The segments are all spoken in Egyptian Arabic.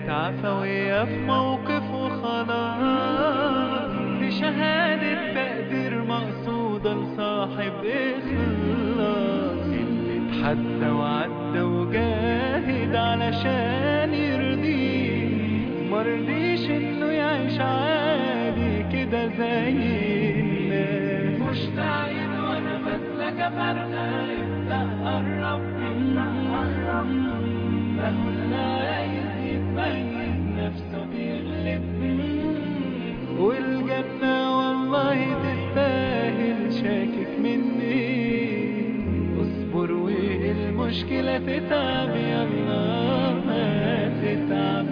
كانت عفوية في موقف وخلاص دي شهادة تقدير مقصودة لصاحب إخلاص اللي اتحدى وعدى وجاهد علشان يرضيه مرضيش إنه يعيش عادي كده زي الناس مشتاقين وأنا بسلك فرقة ابدأ قرب ابدأ قرب مهما عايز يتميز نفسه بيغلب والجنة والله تستاهل شاكك مني اصبر والمشكلة تتعب يلا ما تتعب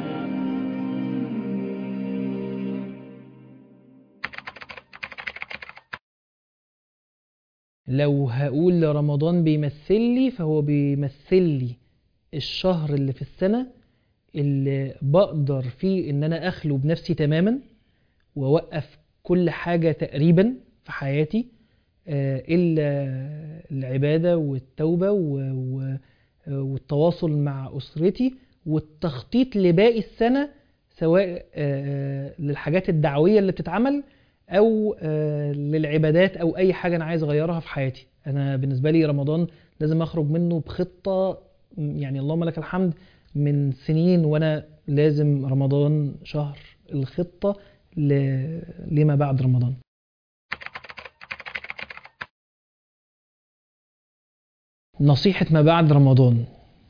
لو هقول رمضان بيمثل لي فهو بيمثل لي الشهر اللي في السنة اللي بقدر فيه ان انا اخلو بنفسي تماما واوقف كل حاجة تقريبا في حياتي آه، الا العبادة والتوبة و- و- والتواصل مع اسرتي والتخطيط لباقي السنة سواء آه، للحاجات الدعوية اللي بتتعمل او آه، للعبادات او اي حاجه انا عايز اغيرها في حياتي انا بالنسبه لي رمضان لازم اخرج منه بخطه م، يعني اللهم لك الحمد من سنين وانا لازم رمضان شهر الخطه ل... لما بعد رمضان نصيحة ما بعد رمضان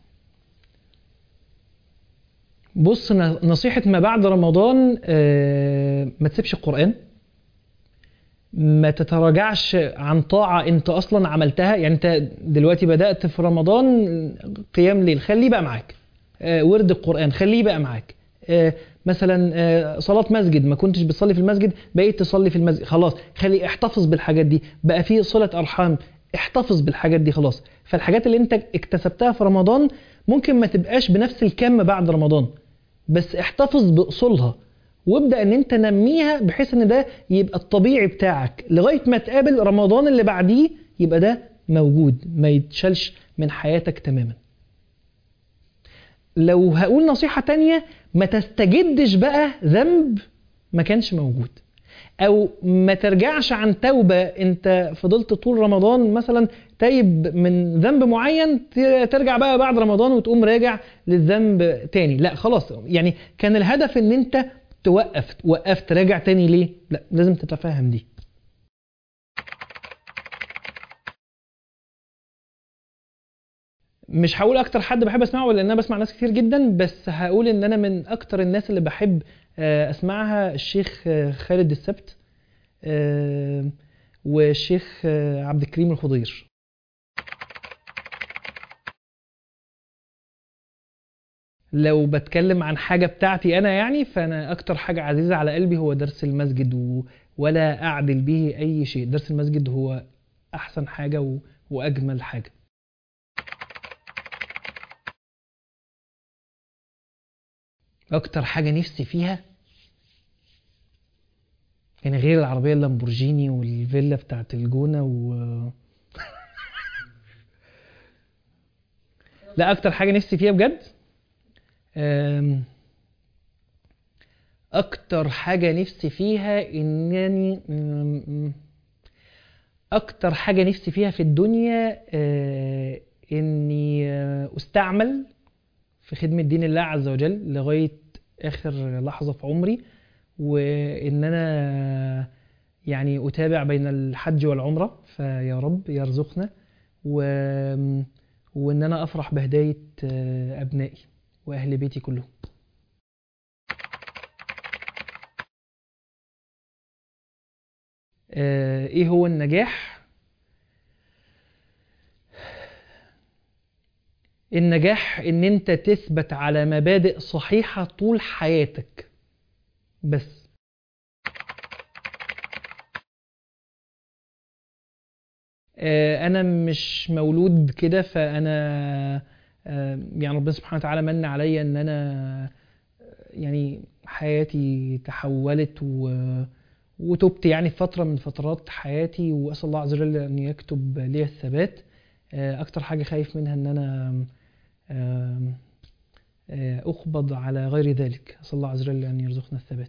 بص ن- نصيحة ما بعد رمضان آه، ما تسيبش القرآن ما تتراجعش عن طاعة انت اصلا عملتها يعني انت دلوقتي بدأت في رمضان قيام ليل خليه بقى معاك آه، ورد القرآن خليه بقى معاك آه، مثلا آه، صلاة مسجد ما كنتش بتصلي في المسجد بقيت تصلي في المسجد خلاص خلي احتفظ بالحاجات دي بقى في صلة أرحام احتفظ بالحاجات دي خلاص فالحاجات اللي انت اكتسبتها في رمضان ممكن ما تبقاش بنفس الكم بعد رمضان بس احتفظ بأصولها وابدأ ان انت نميها بحيث ان ده يبقى الطبيعي بتاعك لغاية ما تقابل رمضان اللي بعديه يبقى ده موجود ما يتشالش من حياتك تماما لو هقول نصيحة تانية ما تستجدش بقى ذنب ما كانش موجود او ما ترجعش عن توبة انت فضلت طول رمضان مثلا تايب من ذنب معين ت- ترجع بقى بعد رمضان وتقوم راجع للذنب تاني لا خلاص يعني كان الهدف ان انت توقف وقفت راجع تاني ليه لا لازم تتفهم دي مش هقول اكتر حد بحب اسمعه لان انا بسمع ناس كتير جدا بس هقول ان انا من اكتر الناس اللي بحب آه، اسمعها الشيخ آه، خالد السبت آه، والشيخ آه، عبد الكريم الخضير لو بتكلم عن حاجة بتاعتي أنا يعني فأنا أكتر حاجة عزيزة على قلبي هو درس المسجد و... ولا أعدل به أي شيء درس المسجد هو أحسن حاجة و... وأجمل حاجة أكتر حاجة نفسي فيها يعني غير العربية اللامبورجيني والفيلا بتاعت الجونة و لا أكتر حاجة نفسي فيها بجد أم، اكتر حاجة نفسي فيها انني أم، اكتر حاجة نفسي فيها في الدنيا آه، اني آه، استعمل في خدمة دين الله عز وجل لغاية اخر لحظة في عمري وان انا يعني اتابع بين الحج والعمرة فيا رب يرزقنا و... وان انا افرح بهداية آه، ابنائي واهل بيتي كلهم آه، ايه هو النجاح النجاح ان انت تثبت على مبادئ صحيحة طول حياتك بس آه، انا مش مولود كده فانا آه، يعني ربنا سبحانه وتعالى من عليا ان انا يعني حياتي تحولت و... وتبت يعني في فترة من فترات حياتي وأسأل الله عز وجل أن يكتب لي الثبات آه، أكتر حاجة خايف منها أن أنا آم، آه، اقبض على غير ذلك اسال الله عز وجل ان يرزقنا الثبات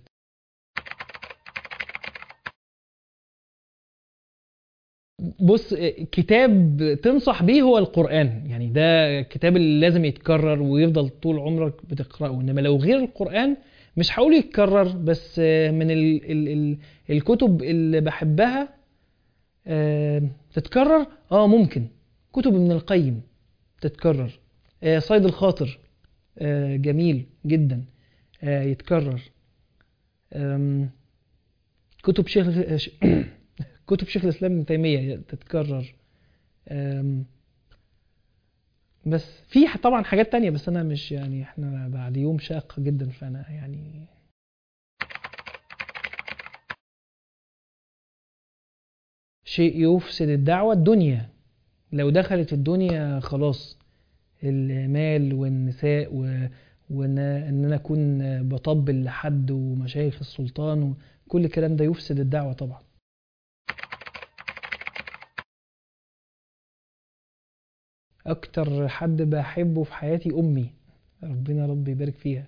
بص آه، كتاب تنصح بيه هو القرآن يعني ده الكتاب اللي لازم يتكرر ويفضل طول عمرك بتقرأه انما لو غير القرآن مش هقول يتكرر بس آه، من ال ال ال الكتب اللي بحبها آه، تتكرر اه ممكن كتب ابن القيم تتكرر آه، صيد الخاطر آه، جميل جدا آه، يتكرر آم، كتب شيخ ش- كتب شيخ الاسلام ابن تيميه تتكرر آم، بس في ح- طبعا حاجات تانية بس انا مش يعني احنا بعد يوم شاق جدا فانا يعني شيء يفسد الدعوة الدنيا لو دخلت الدنيا خلاص المال والنساء و... وان ان انا اكون بطبل لحد ومشايخ السلطان وكل الكلام ده يفسد الدعوة طبعا اكتر حد بحبه في حياتي امي ربنا رب يبارك فيها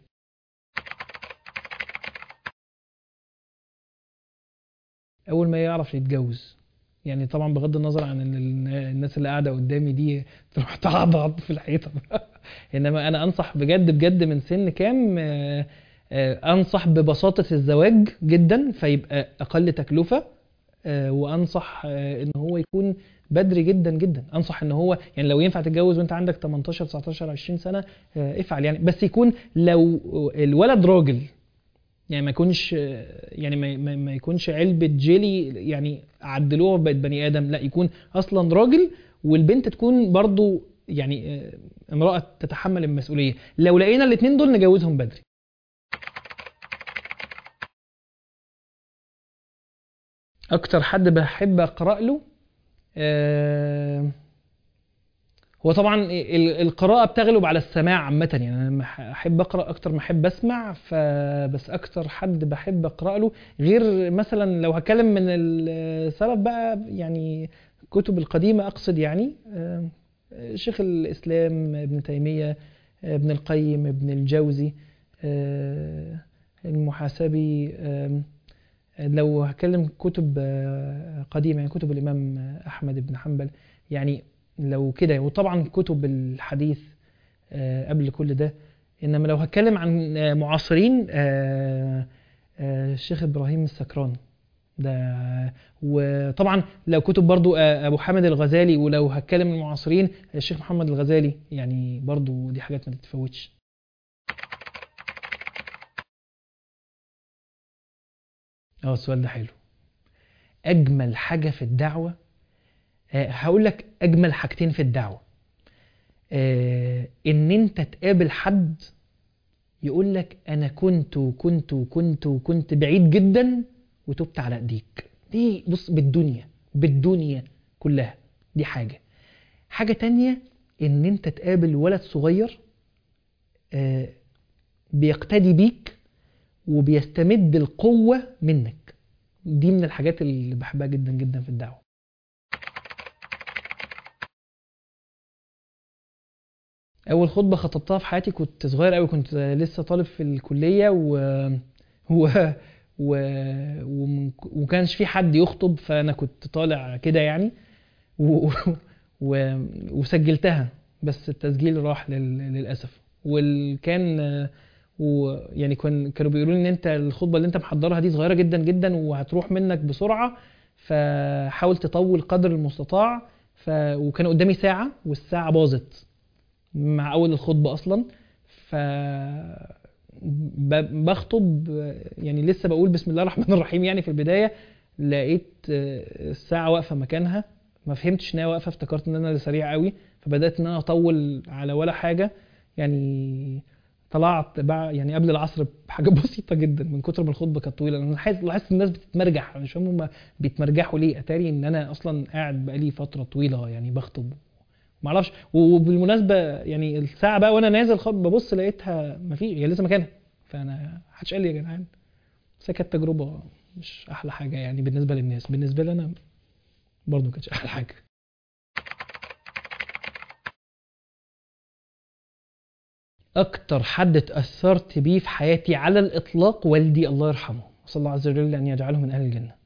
اول ما يعرف يتجوز يعني طبعا بغض النظر عن ان ال- الناس اللي قاعده قدامي دي تروح تعضعض في الحيطه انما انا انصح بجد بجد من سن كام آه، آه، انصح ببساطه الزواج جدا فيبقى اقل تكلفه آه، وانصح آه، ان هو يكون بدري جدا جدا انصح ان هو يعني لو ينفع تتجوز وانت عندك 18 19 20 سنه آه، افعل يعني بس يكون لو الولد راجل يعني ما يكونش يعني ما, ما- ما يكونش علبة جيلي يعني عدلوها بقت بني آدم لا يكون أصلا راجل والبنت تكون برضو يعني آه، امرأة تتحمل المسؤولية لو لقينا الاتنين دول نجوزهم بدري أكتر حد بحب أقرأ له آه، هو طبعا ال- القراءة بتغلب على السماع عامة يعني أنا مح- أحب أقرأ أكتر ما أحب أسمع فبس أكتر حد بحب أقرأ له غير مثلا لو هتكلم من السلف بقى يعني الكتب القديمة أقصد يعني آه، شيخ الإسلام ابن تيمية ابن القيم ابن الجوزي آه، المحاسبي آم، لو هتكلم كتب آه، قديمة يعني كتب الإمام أحمد بن حنبل يعني لو كده وطبعا كتب الحديث آه، قبل كل ده انما لو هتكلم عن آه، معاصرين آه، آه، الشيخ ابراهيم السكران ده وطبعا لو كتب برضو آه، ابو حامد الغزالي ولو هتكلم المعاصرين الشيخ محمد الغزالي يعني برضو دي حاجات ما تتفوتش اه السؤال ده حلو اجمل حاجه في الدعوه آه، هقول لك اجمل حاجتين في الدعوه آه، ان انت تقابل حد يقول لك انا كنت وكنت وكنت وكنت بعيد جدا وتبت على ايديك دي بص بالدنيا بالدنيا كلها دي حاجه حاجه تانية ان انت تقابل ولد صغير آه، بيقتدي بيك وبيستمد القوه منك دي من الحاجات اللي بحبها جدا جدا في الدعوه اول خطبه خطبتها في حياتي كنت صغير قوي كنت لسه طالب في الكليه و و و ومن- وكانش في حد يخطب فانا كنت طالع كده يعني و... و... وسجلتها بس التسجيل راح لل... للاسف والكان و... يعني كان كانوا بيقولوا لي ان انت الخطبه اللي انت محضرها دي صغيره جدا جدا وهتروح منك بسرعه فحاول تطول قدر المستطاع ف... وكان قدامي ساعه والساعه باظت مع اول الخطبه اصلا ف ب- بخطب يعني لسه بقول بسم الله الرحمن الرحيم يعني في البدايه لقيت آه، الساعه واقفه مكانها ما فهمتش ان هي واقفه افتكرت ان انا سريع قوي فبدات ان انا اطول على ولا حاجه يعني طلعت بقى يعني قبل العصر بحاجه بسيطه جدا من كتر ما الخطبه كانت طويله انا لاحظت لاحظت الناس بتتمرجح أنا مش فاهم هم بيتمرجحوا ليه اتاري ان انا اصلا قاعد بقالي فتره طويله يعني بخطب معرفش وبالمناسبه يعني الساعه بقى وانا نازل خط ببص لقيتها مفيش هي لسه مكانها فانا محدش قال لي يا جدعان بس هي كانت تجربه مش احلى حاجه يعني بالنسبه للناس بالنسبه لي انا برضه ما كانتش احلى حاجه اكتر حد اتاثرت بيه في حياتي على الاطلاق والدي الله يرحمه صلى الله عز وجل ان يجعله من اهل الجنه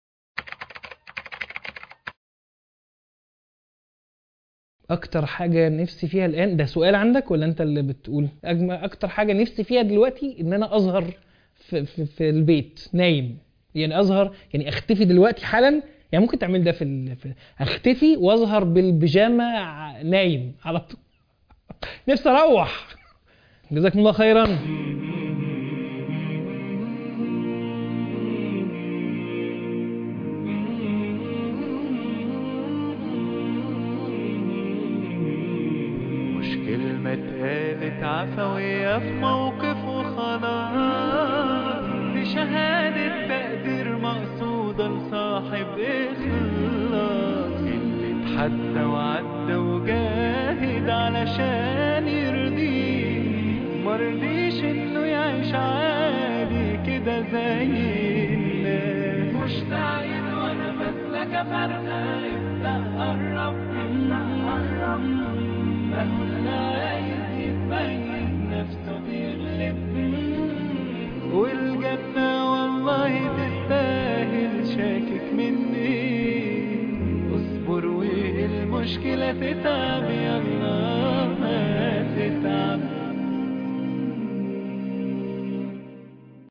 اكتر حاجه نفسي فيها الان ده سؤال عندك ولا انت اللي بتقول أجمل اكتر حاجه نفسي فيها دلوقتي ان انا اظهر في, في, في البيت نايم يعني اظهر يعني اختفي دلوقتي حالا يعني ممكن تعمل ده في, ال... في اختفي واظهر بالبيجامه ع- نايم على طول نفسي اروح جزاكم الله خيرا مش كلمة اتقالت عفوية في موقف وخلاص دي شهادة تقدير مقصودة لصاحب إخلاص اللي اتحدى وعدى وجاهد علشان يرضيه مرضيش إنه يعيش عادي كده زي الناس مشتاق وأنا مثلك فرقة ابدأ قرب ابدأ قرب مهما عايز يبين نفسه بيغلب والجنة والله تستاهل شاكك مني اصبر والمشكلة تتعب يلا ما تتعب